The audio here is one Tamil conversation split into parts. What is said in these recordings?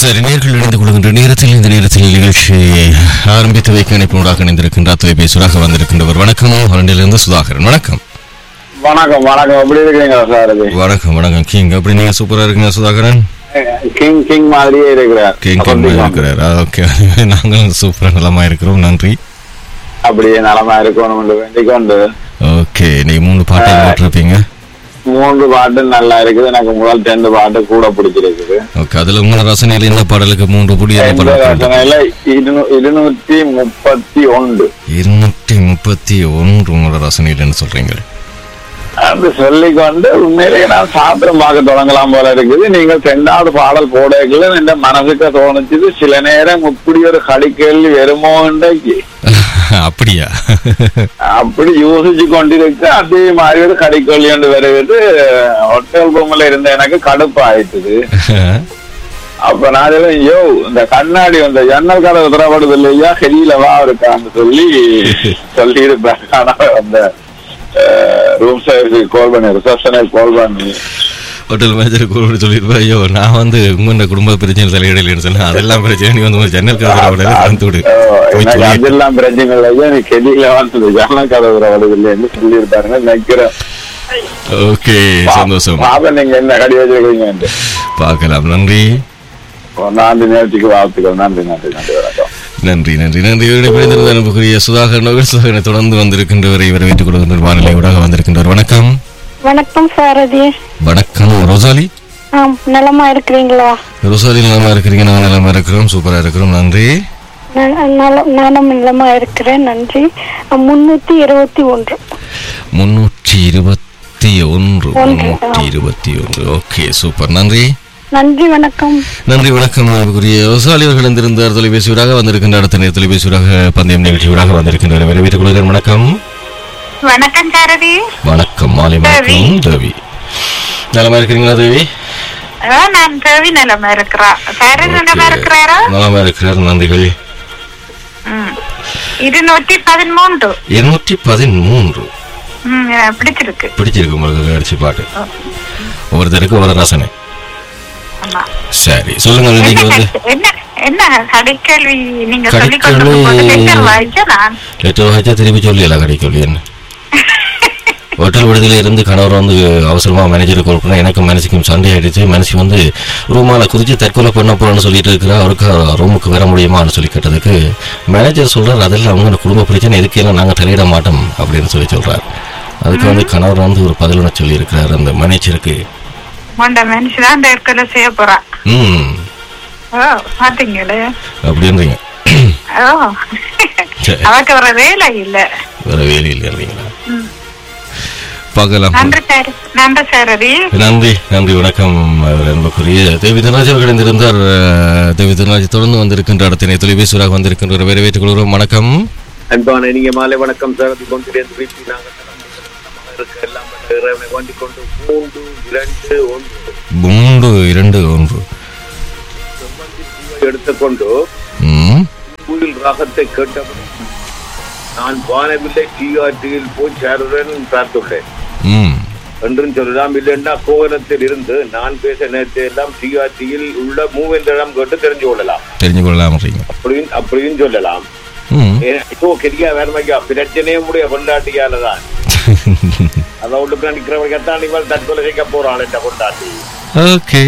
சரி நேர்கள் இணைந்து கொள்கின்ற நேரத்தில் இந்த நேரத்தில் நிகழ்ச்சியை ஆரம்பித்து வைக்க இணைப்பினூடாக இணைந்திருக்கின்ற தொலைபேசியாக வந்திருக்கின்றவர் வணக்கம் ஹொரண்டிலிருந்து சுதாகரன் வணக்கம் வணக்கம் வணக்கம் எப்படி இருக்கீங்க சார் இது வணக்கம் வணக்கம் கிங் அப்படி நீங்க சூப்பரா இருக்கீங்க சுதாகரன் கிங் கிங் மாதிரியே இருக்கிறார் கிங் கிங் இருக்கிறார் ஓகே நாங்களும் சூப்பரா நலமா இருக்கிறோம் நன்றி அப்படியே நலமா இருக்கணும் வேண்டிக் கொண்டு ஓகே நீ மூணு பாட்டை போட்டிருப்பீங்க மூன்று பாட்டு நல்லா இருக்குது எனக்கு முதல் ரெண்டு பாட்டு கூட பிடிச்சிருக்குது ஓகே அதுல உங்களோட ரசனையில இந்த பாடலுக்கு மூன்று புடி என்ன இந்த பாடல் ரசனையில இருநூ- இருநூத்தி முப்பத்தி ஒன்று இருநூற்றி முப்பத்தி ஒன்று உங்களோட ரசனையிலன்னு சொல்றீங்க அப்படி சொல்லிக்கொண்டு உண்மையிலேயே நான் சாத்திரம் பார்க்க தொடங்கலாம் போல இருக்குது நீங்க ரெண்டாவது பாடல் போடக்குள்ள இந்த மனசுக்கு தோணுச்சுது சில நேரம் இப்படி ஒரு கடிக்கேள்வி வருமோ இன்றைக்கு அப்படியா அப்படி யோசிச்சு கொண்டிருக்கு அதே மாதிரி ஒரு கடிக்கொல்லி ஒன்று வருவது ஹோட்டல் ரூம்ல இருந்த எனக்கு கடுப்பு ஆயிட்டுது அப்ப நான் சொல்லுவேன், யோ இந்த கண்ணாடி இந்த ஜன்னல் கதை உத்தரவாடுது இல்லையா ஹெலியில வா இருக்கான்னு சொல்லி சொல்லி இருப்பேன் ஆனா அந்த ரூம் சர்வீஸ் கால் பண்ணி ரிசப்ஷனுக்கு கால் பண்ணி ஹோட்டல் மேனேஜர் கூட சொல்லியிருப்பா ஐயோ நான் வந்து உங்க குடும்ப பிரச்சனை தலையிடலைன்னு சொன்னேன் அதெல்லாம் பிரச்சனை நீ வந்து ஒரு ஜன்னல் கதை வந்து விடு ஓ, போய் எனக்கு சொல்லி. அதெல்லாம் பிரச்சனை இல்லையா நீ ஹெலியில வந்து ஜன்னல் கதை உத்தரவாடுது இல்லைன்னு சொல்லி இருப்பாருங்க நினைக்கிறேன் ஓகே சந்தோஷம் பாப்பா நீங்க என்ன கடி வச்சிருக்கீங்க பார்க்கலாம் நன்றி நன்றி நேரத்துக்கு வாழ்த்துக்கள் நன்றி நன்றி நன்றி வணக்கம் நன்றி நன்றி நன்றி இணைந்திருந்த அனுப்புக்குரிய சுதாகர் நகர் சுதாகரனை தொடர்ந்து வந்திருக்கின்றவரை வரவேற்றுக் கொள்கின்ற வானிலை ஊடாக வந்திருக்கின்றவர் வணக்கம் வணக்கம் சாரதி வணக்கம் ரோசாலி ஆம் நலமா இருக்கிறீங்களா ரோசாலி நலமா இருக்கிறீங்க நாங்கள் நலமா இருக்கிறோம் சூப்பரா இருக்கிறோம் நன்றி ந- நல- நானும் நலமா இருக்கிறேன் நன்றி முன்னூத்தி இருபத்தி ஒன்று முன்னூற்றி இருபத்தி ஒன்று ஒன்று, முன்னூற்றி இருபத்தி ஒன்று ஓகே சூப்பர் நன்றி நன்றி வணக்கம் நன்றி வணக்கம் அன்புக்குரிய ரோசாலி அவர்கள் இருந்திருந்தார் தொலைபேசியூடாக வந்திருக்கின்ற அடுத்த நேர தொலைபேசியூடாக பந்தயம் நிகழ்ச்சியூடாக வந்திருக்கின்றனர் வரவேற்றுக் கொள்கிறேன் வணக்கம் வணக்கம் சாரதி வணக்கம் மாலை வணக்கம் தேவி நலமா இருக்கிறீங்களா தேவி ஆ, நான் தேவி நிலமா இருக்கிறா சாரதி நிலமா இருக்கிறாரா நலமா இருக்கிறார் நன்றிகள் ம். இருநூத்தி பதிமூன்று இருநூற்றி பதிமூன்று ம், எனக்கு பிடிச்சிருக்கு பிடிச்சிருக்கு உங்களுக்கு அடிச்சு பாட்டு ஒவ்வொருத்தருக்கு ஒரு ரசனை ஆமா சரி சொல்லுங்க என்ன நீங்க வந்து கடி- என்ன என்ன கடைக்கேள்வி நீங்க சொல்லி கடைக்கேள்வி- கொண்டு லெட்டர் வாய்ச்சா நான் லெட்டர் வாய்ச்சா திருப்பி சொல்லல கிடைக்கல என்ன ஹோட்டல் விடுதியில இருந்து கணவர் வந்து அவசரமா மேனேஜருக்கு கால் பண்ணா எனக்கு மனசுக்கும் சண்டை ஆயிடுச்சு மனசு வந்து ரூமால குதிச்சு தற்கொலை பண்ண போறேன்னு சொல்லிட்டு இருக்கிறா அவருக்கு ரூமுக்கு வர முடியுமான்னு சொல்லி கேட்டதுக்கு மேனேஜர் சொல்றாரு அதெல்லாம் அவங்க குடும்ப பிரச்சனை எதுக்கெல்லாம் நாங்க தலையிட மாட்டோம் அப்படின்னு சொல்லி சொல்றாரு அதுக்கு வந்து கணவர் வந்து ஒரு பதிலனை சொல்லி இருக்கிறாரு அந்த மேனேஜருக்கு மொண்ட மனுஷன் அந்த இடத்துல செய்ய போறா ம் ஓ பாத்தீங்களே அப்படின்றீங்க ஓ சரி. அவருக்கு வர வேலை இல்ல வேற வேலையில் இல்லைங்களா பார்க்கலாம் நன்றி சார் நன்றி சாரதி நன்றி நன்றி வணக்கம் அவர் அன்புக்குரிய தேவி தனராஜ் அவர்கள் இணைந்திருந்தார் அஹ், தேவி தனராஜ் தொடர்ந்து வந்திருக்கின்ற அடுத்த தொலைபேசியாக வந்திருக்கின்ற வரவேற்றுக் கொள்கிறோம் வணக்கம் அன்பான இனிய மாலை வணக்கம் சார் அது கொண்டிருந்து வீட்டில் நாங்கள் நலமாக இருக்க எல்லாம் வல்ல இறைவனை வேண்டிக் கொண்டு மூன்று இரண்டு ஒன்று மூன்று இரண்டு ஒன்று செவ்வந்தி பூவை எடுத்துக்கொண்டு ம் குயில் ராகத்தை கேட்டபடி நான் வானவில்லை டிஆர்டியில் போய் சேருடன் பார்த்துள்ளேன் ம் என்றும் சொல்லலாம் இல்லைன்னா கோவலத்தில் இருந்து நான் பேச நேரத்தை எல்லாம் டிஆர்டியில் உள்ள மூவேந்திரம் கேட்டு தெரிஞ்சு கொள்ளலாம் தெரிஞ்சு கொள்ளலாம்ன்றீங்க அப்படின்னு அப்படியும் சொல்லலாம் ம் ஏதோ கெரியா வேறமைக்கா பிரச்சனையே முடிய கொண்டாட்டியால தான் அதை உள்ளுக்கு நிக்கிறவங்கத்தான் இவள் தற்கொலை செய்ய போறாள் என்ற கொண்டாட்டி ஓகே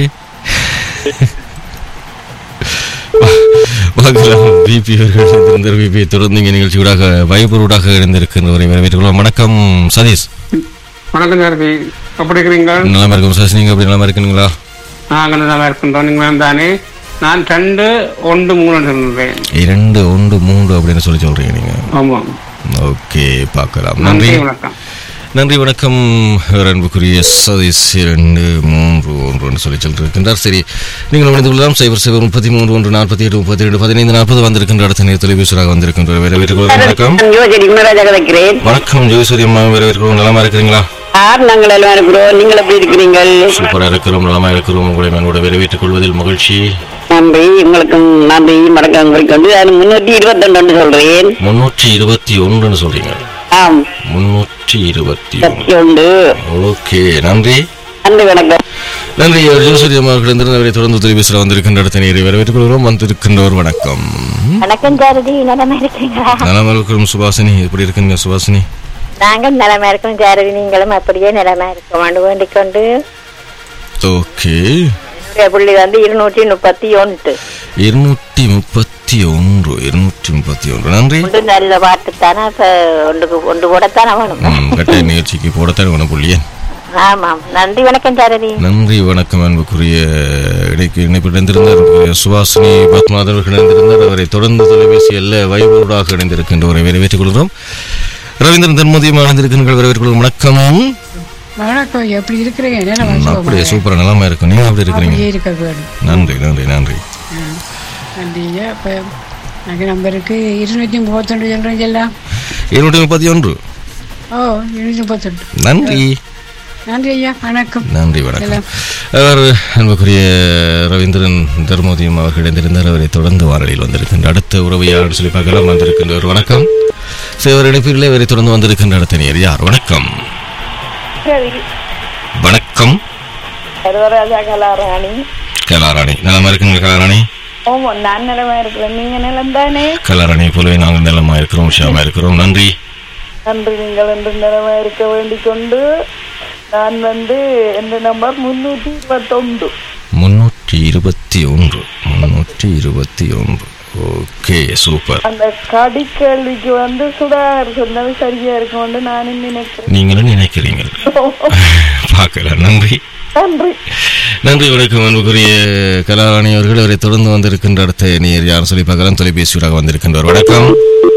பார்க்கலாம் பிபி அவர்கள் இணைந்திருந்தார் பிபி தொடர்ந்து இங்கே நிகழ்ச்சியூடாக வைபூடாக இணைந்திருக்கின்றவரை வரவேற்றுக் கொள்வோம் வணக்கம் சதீஷ் வணக்கம் சாரதி எப்படி இருக்கிறீங்க நலமா இருக்கும் சதீஷ் நீங்க அப்படி நலமா இருக்கீங்களா நாங்கள் நல்லா இருக்கின்றோம் நீங்கள் தானே நான் ரெண்டு ஒன்று மூணு சொல்றேன் இரண்டு ஒன்று மூன்று அப்படின்னு சொல்லி சொல்றீங்க நீங்க ஆமாம் ஓகே பார்க்கலாம் நன்றி நன்றி வணக்கம் நன்றி வணக்கம் ஒரு அன்புக்குரிய சதீஷ் இரண்டு மூன்று ஒன்று சொல்லி சொல்லியிருக்கின்றார் சரி நீங்கள் இணைந்து கொள்ளலாம் சைபர் சைபர் முப்பத்தி மூன்று ஒன்று நாற்பத்தி எட்டு முப்பத்தி ரெண்டு பதினைந்து நாற்பது வந்திருக்கின்ற அடுத்த நேர தொலைபேசியாக வந்திருக்கின்ற வரவேற்றுக் கொள்கிறோம் வணக்கம் யோசரி குணராஜா கதைக்கிறேன் வணக்கம் ஜெயசூரி அம்மா வரவேற்கிறோம் நலமா இருக்கிறீங்களா யார் நாங்கள் எல்லாம் இருக்கிறோம் நீங்கள் எப்படி இருக்கிறீர்கள் சூப்பரா இருக்கிறோம் நலமா இருக்கிறோம் உங்களை மேனோட வரவேற்றுக் கொள்வதில் மகிழ்ச்சி நன்றி உங்களுக்கும் நன்றி வணக்கம் குறிக்கொண்டு நான் முன்னூற்றி இருபத்தொன்று சொல்றேன் முன்னூற்றி இருபத்தி ஒன்றுன்னு சொல்றீங்க ஆம் முன்னூற்றி இருபத்தி ஒன்று இருபத்தி ஒன்று ஓகே நன்றி நன்றி வணக்கம் நன்றி ஜோசரி அவர்கள் அவரை தொடர்ந்து தொலைபேசியில் வந்திருக்கின்ற அடுத்த நேரை வரவேற்றுக் கொள்கிறோம் வந்திருக்கின்றவர் வணக்கம் வணக்கம் ஜாரதி நலமா இருக்கீங்களா நலமா இருக்கிறோம் சுபாசினி எப்படி இருக்குங்க சுபாசினி நாங்கள் நலமா இருக்கோம் ஜாரதி நீங்களும் அப்படியே நலமா இருக்கோம் வேண்டிக் கொண்டு ஓகே என்னுடைய புள்ளி வந்து இருநூற்றி முப்பத்தி ஒன்று இருநூற்றி முப்பத்தி ஒன்று இருநூற்றி முப்பத்தி ஒன்று நன்றி ஒன்று நல்ல பாட்டு தானே இப்ப ஒன்றுக்கு ஒன்று போடத்தானே வேணும் ம், கட்டாய நிகழ்ச்சிக்கு போடத்தான் வேணும் புள்ளியே ஆமாம் நன்றி வணக்கம் ஜாரதி நன்றி வணக்கம் அன்புக்குரிய இடைக்கு இணைப்பில் இணைந்திருந்தார் சுபாஷினி பத்மநாதன் அவர்கள் இணைந்திருந்தார் அவரை தொடர்ந்து தொலைபேசியில் வைபோடாக இணைந்திருக்கின்றவரை வரவேற்றுக் கொள்கிறோம் ரவீந்திரன் தன்மதியமாக இணைந்திருக்கின்ற வரவேற்றுக் கொள்கிறோம் வணக்கம் வணக்கம் எப்படி இருக்கிறீங்க என்ன ம், அப்படியே சூப்பரா நலமா இருக்கும் நீங்க அப்படி இருக்கிறீங்க அப்படியே இருக்க வேணும் நன்றி நன்றி நன்றி நன்றிங்க இப்போ எனக்கு நம்பருக்கு இருநூற்றி முப்பத்தொன்று சொல்கிறேன் எல்லாம் இருநூற்றி முப்பத்தி ஒன்று ஓ இருநூற்றி முப்பத்தொன்று நன்றி நன்றி ஐயா வணக்கம் நன்றி வணக்கம் எல்லாம் அவர் அன்புக்குரிய ரவீந்திரன் தர்மோதயம் அவர்கள் இணைந்திருந்தார் அவரை தொடர்ந்து வாரலில் வந்திருக்கின்ற அடுத்த உறவையாளர் சொல்லி பார்க்கலாம் வந்திருக்கின்றவர் வணக்கம் சேவர் இணைப்பிலே அவரை தொடர்ந்து வந்திருக்கின்ற அடுத்த நேர் யார் வணக்கம் வணக்கம் சர்வராஜா கலாராணி கலாராணி நலமா இருக்குங்க கலாராணி ஓமோ நான் நிலமா இருக்கிறேன் நீங்க நிலம் தானே கலாராணி போலவே நாங்கள் நலமா இருக்கிறோம் உஷாமா இருக்கிறோம் நன்றி நன்றி நீங்கள் என்று நிலமா இருக்க வேண்டிக் கொண்டு நான் வந்து எந்த நம்பர் முன்னூத்தி இருபத்தொன்று முன்னூற்றி இருபத்தி ஒன்று முன்னூற்றி இருபத்தி ஒன்று ஓகே சூப்பர் அந்த கடிக்கேள்விக்கு வந்து சுடாகர் சொன்னது சரியா இருக்கும்னு நானும் நினைக்கிறேன் நீங்களும் நினைக்கிறீங்க பார்க்கலாம் நன்றி நன்றி நன்றி வணக்கம் அன்புக்குரிய கலாராணி அவர்கள் அவரை தொடர்ந்து வந்திருக்கின்ற அடுத்த நேர் யார் சொல்லி பார்க்கலாம் தொலைபேசியூடாக வந்திருக்கின்றவர் வணக்கம்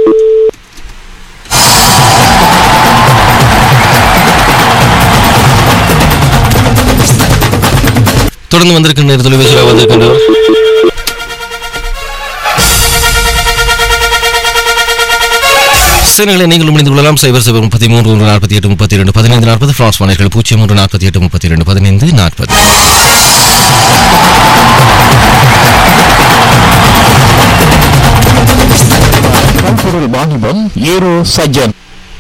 தொடர்ந்து வந்திருக்கின்ற தொலைபேசியாக வந்திருக்கின்றவர் சேனல்களை நீங்கள் முடிந்து கொள்ளலாம் சைபர் சைபர் முப்பத்தி மூன்று ஒன்று நாற்பத்தி எட்டு முப்பத்தி இரண்டு பதினைந்து நாற்பது பிரான்ஸ் மாநிலங்கள் பூஜ்ஜியம் ஒன்று நாற்பத்தி எட்டு முப்பத்தி இரண்டு பதினைந்து நாற்பது பல்பொருள் வாணிபம் ஏரோ சஜன்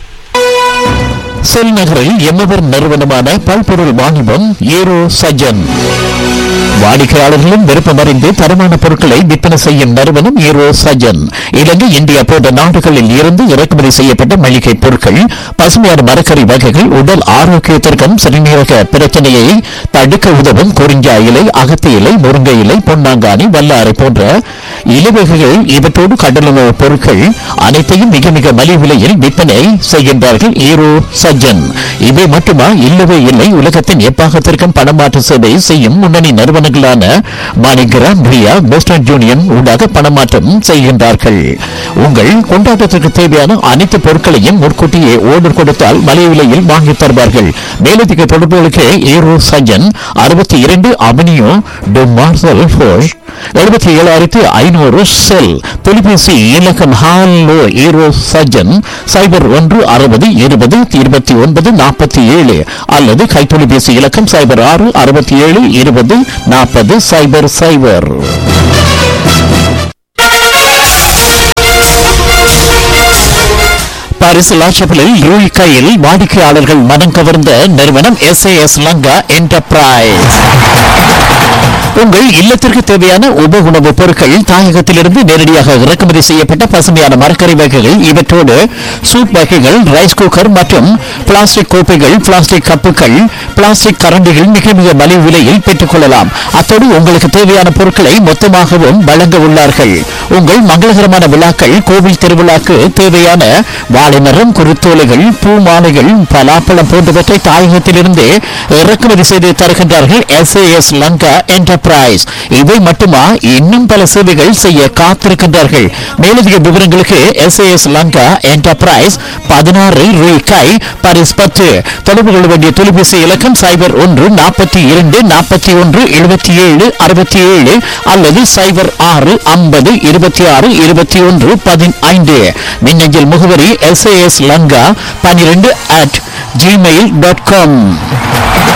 செல் நகரில் எம்மவர் நிறுவனமான பல்பொருள் வாணிபம் ஏரோ சஜன் வாடிக்கையாளர்களும் விருப்பமறிந்து தரமான பொருட்களை விற்பனை செய்யும் நிறுவனம் ஏரோ சஜன் இலங்கை இந்தியா போன்ற நாடுகளில் இருந்து இறக்குமதி செய்யப்பட்ட மளிகை பொருட்கள் பசுமையான மரக்கறி வகைகள் உடல் ஆரோக்கியத்திற்கும் சிறுநீரக பிரச்சனையை தடுக்க உதவும் குறிஞ்சா இலை அகத்தி இலை முருங்கை இலை பொன்னாங்கானி வல்லாரை போன்ற இலைவகைகள் இவற்றோடு கடலுணவு பொருட்கள் அனைத்தையும் மிக மிக மலிவு விலையில் விற்பனை செய்கின்றார்கள் ஈரோ சஜ்ஜன் இவை மட்டுமா இல்லவே இல்லை உலகத்தின் எப்பாகத்திற்கும் பணமாற்று சேவை செய்யும் முன்னணி நிறுவனங்களான மாணிகிராம் ரியா வெஸ்டர்ன் யூனியன் ஊடாக பணமாற்றம் செய்கின்றார்கள் உங்கள் கொண்டாட்டத்திற்கு தேவையான அனைத்து பொருட்களையும் முன்கூட்டியே ஓர்டர் கொடுத்தால் மலிவு விலையில் வாங்கித் தருவார்கள் மேலதிக தொடர்புகளுக்கு ஈரோ சஜ்ஜன் அறுபத்தி இரண்டு அவனியோ டு மார்சல் ஃபோஷ் எழுபத்தி ஏழாயிரத்தி ஐநூறு செல் தொலைபேசி இலக்கம் ஹாலோ ஈரோ சஜன் சைபர் ஒன்று அறுபது இருபது இருபத்தி ஒன்பது நாற்பத்தி ஏழு அல்லது கைத்தொலைபேசி இலக்கம் சைபர் ஆறு அறுபத்தி ஏழு இருபது நாற்பது சைபர் சைபர் பாரிஸ் லாஷபிளில் யூல் கையில் வாடிக்கையாளர்கள் மனம் கவர்ந்த நிறுவனம் எஸ்ஏஎஸ் லங்கா என்டர்பிரைஸ் உங்கள் இல்லத்திற்கு தேவையான உப உணவுப் பொருட்கள் தாயகத்திலிருந்து நேரடியாக இறக்குமதி செய்யப்பட்ட பசுமையான மரக்கறி வகைகள் இவற்றோடு சூப் வகைகள் ரைஸ் குக்கர் மற்றும் பிளாஸ்டிக் கோப்பைகள் பிளாஸ்டிக் கப்புகள் பிளாஸ்டிக் கரண்டிகள் மிக மிக மலிவு விலையில் பெற்றுக் கொள்ளலாம் அத்தோடு உங்களுக்கு தேவையான பொருட்களை மொத்தமாகவும் வழங்க உள்ளார்கள் உங்கள் மங்களகரமான விழாக்கள் கோவில் திருவிழாக்கு தேவையான வாழைமரம் குருத்தோலைகள் பூ மாலைகள் பலாப்பழம் போன்றவற்றை தாயகத்திலிருந்து இறக்குமதி செய்து தருகின்றார்கள் எஸ்ஏஎஸ் லங்கா என்டர்பிரைஸ் இவை மட்டுமா இன்னும் பல சேவைகள் செய்ய காத்திருக்கின்றார்கள் மேலதிக விவரங்களுக்கு எஸ்ஏஎஸ் லங்கா என்டர்பிரைஸ் பதினாறு ரூபாய் பரிஸ் பத்து தொடர்பு கொள்ள வேண்டிய தொலைபேசி இலக்கம் சைபர் ஒன்று நாற்பத்தி இரண்டு நாற்பத்தி ஒன்று எழுபத்தி ஏழு அறுபத்தி ஏழு அல்லது சைபர் ஆறு ஐம்பது இருபத்தி ஆறு இருபத்தி ஒன்று பதினைந்து மின்னஞ்சல் முகவரி எஸ்ஏஎஸ் லங்கா பன்னிரெண்டு அட் ஜிமெயில் டாட் காம்